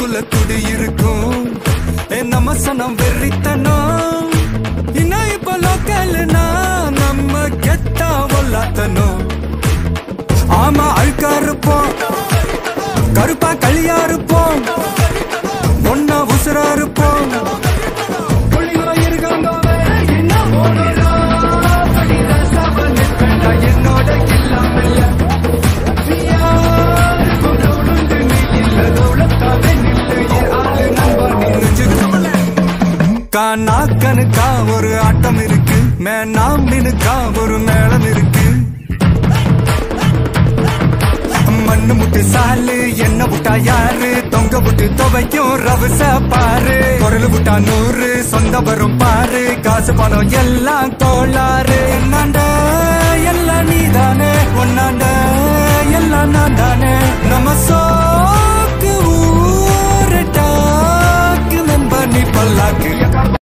போல குடி இருக்கும் ஏ நம்ம சனம் வெறித்தனம் இன்னும் இப்ப லோக்கல்னா நம்ம கெத்தா ஒல்லாத்தனும் ஆமா அழுக்கா இருப்போம் கருப்பா களியா இருப்போம் ஒன்னா உசுரா இருப்போம் புள்ளிங்க இருக்காங்க என்ன ஓடுறா படிர சாபம் நிற்பேன்டா என்னோட இல்லாமல் கணக்கா ஒரு ஆட்டம் இருக்கு மேனாம் மினுக்கா ஒரு மேளம் இருக்கு மண்ணு முட்டு சாலு என்ன விட்டா யாரு தொங்க விட்டு துவைக்கும் ரவுச பாரு குரல் விட்டா நூறு சொந்த வரும் பாரு காசு பணம் எல்லாம் கோளாறு என்னாண்ட எல்லாம் நீதானே ஒன்னாண்ட எல்லாம் நான் தானே நம்ம சோக்கு ஊரு டாக்கு நம்ப நீ பல்லாக்கு